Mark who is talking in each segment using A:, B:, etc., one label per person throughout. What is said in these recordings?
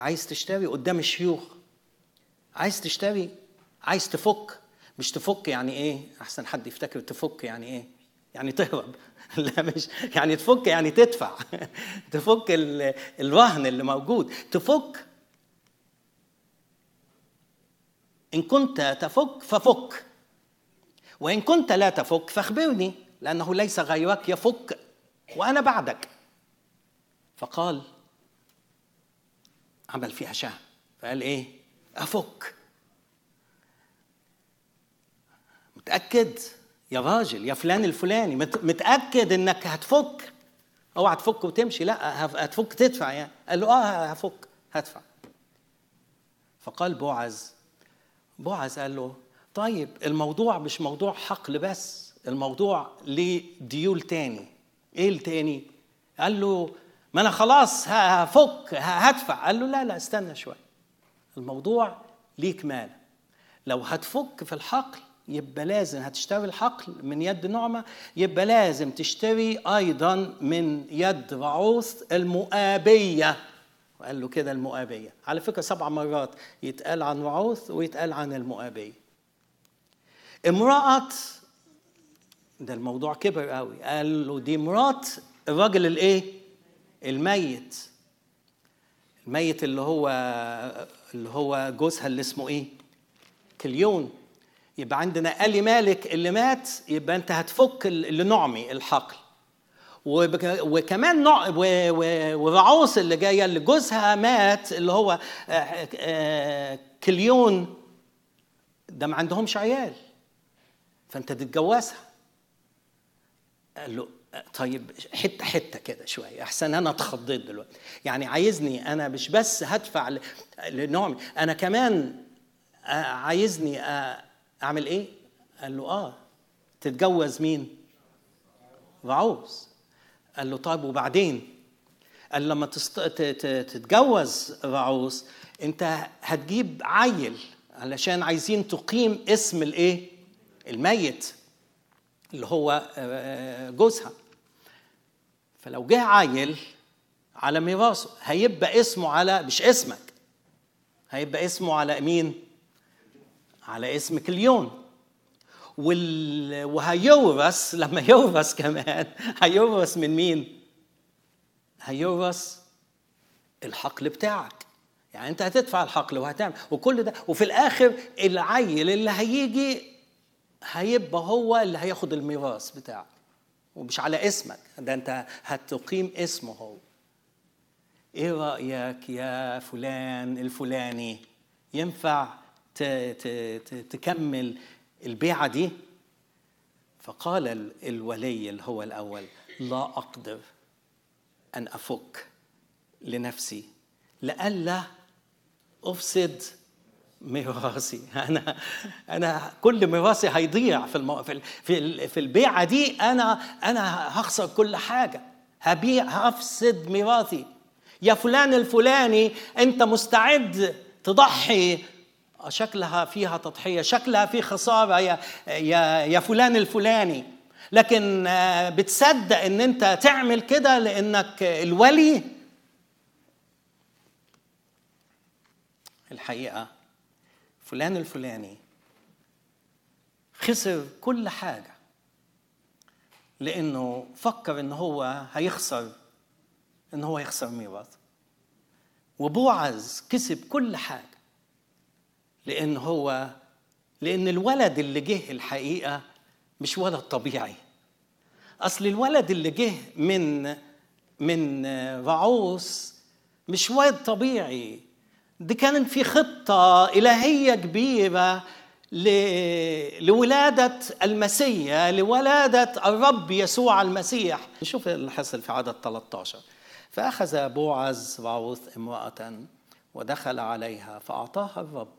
A: عايز تشتري قدام الشيوخ عايز تشتري عايز تفك مش تفك يعني ايه احسن حد يفتكر تفك يعني ايه يعني تهرب لا مش يعني تفك يعني تدفع تفك الرهن اللي موجود تفك ان كنت تفك ففك وان كنت لا تفك فاخبرني لانه ليس غيرك يفك وانا بعدك فقال عمل فيها شهم فقال ايه افك متاكد يا راجل يا فلان الفلاني متاكد انك هتفك اوعى تفك وتمشي لا هتفك تدفع يعني قال له اه هفك هدفع فقال بوعز بوعز قال له طيب الموضوع مش موضوع حقل بس الموضوع ليه ديول تاني ايه التاني قال له ما انا خلاص هفك هدفع قال له لا لا استنى شوي الموضوع ليك مال لو هتفك في الحقل يبقى لازم هتشتري الحقل من يد نعمة يبقى لازم تشتري أيضا من يد رعوث المؤابية وقال له كده المؤابية على فكرة سبع مرات يتقال عن رعوث ويتقال عن المؤابية امرأة ده الموضوع كبر قوي قال له دي مرات الراجل الايه الميت الميت اللي هو اللي هو جوزها اللي اسمه ايه كليون يبقى عندنا آلي مالك اللي مات يبقى انت هتفك لنعمي الحقل وكمان نوع ورعوس اللي جايه اللي جوزها مات اللي هو كليون ده ما عندهمش عيال فانت تتجوزها قال له طيب حته حته كده شويه احسن انا اتخضيت دلوقتي يعني عايزني انا مش بس هدفع لنعمي انا كمان عايزني اعمل ايه قال له اه تتجوز مين رعوز قال له طيب وبعدين قال لما تست... تتجوز رعوز انت هتجيب عيل علشان عايزين تقيم اسم الايه الميت اللي هو جوزها فلو جه عيل على ميراثه هيبقى اسمه على مش اسمك هيبقى اسمه على مين على اسم كليون وال... وهيورث لما يورث كمان هيورث من مين؟ هيورث الحقل بتاعك يعني انت هتدفع الحقل وهتعمل وكل ده وفي الاخر العيل اللي هيجي هيبقى هو اللي هياخد الميراث بتاعك ومش على اسمك ده انت هتقيم اسمه هو ايه رايك يا فلان الفلاني ينفع ت... ت... ت... تكمل البيعه دي فقال الولي اللي هو الاول لا اقدر ان افك لنفسي لئلا افسد ميراثي انا انا كل ميراثي هيضيع في المو... في في, في البيعه دي انا انا هخسر كل حاجه هبيع هفسد ميراثي يا فلان الفلاني انت مستعد تضحي شكلها فيها تضحية شكلها في خسارة يا, يا, يا فلان الفلاني لكن بتصدق ان انت تعمل كده لانك الولي الحقيقة فلان الفلاني خسر كل حاجة لأنه فكر إن هو هيخسر إن هو يخسر ميراث وبوعز كسب كل حاجة لأن هو لأن الولد اللي جه الحقيقة مش ولد طبيعي أصل الولد اللي جه من من رعوس مش ولد طبيعي دي كانت في خطة إلهية كبيرة لولادة المسيح لولادة الرب يسوع المسيح نشوف اللي حصل في عدد 13 فأخذ بوعز رعوث امرأة ودخل عليها فأعطاها الرب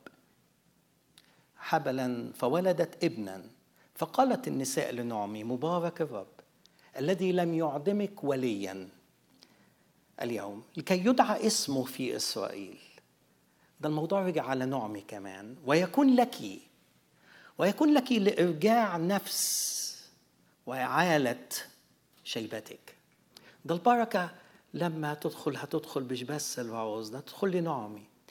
A: حبلا فولدت ابنا فقالت النساء لنعمي مبارك الرب الذي لم يعدمك وليا اليوم لكي يدعى اسمه في إسرائيل ده الموضوع رجع على نعمي كمان ويكون لك ويكون لك لإرجاع نفس وإعالة شيبتك ده البركة لما هتدخل هتدخل مش بس الوعوظ ده تدخل لي نعمي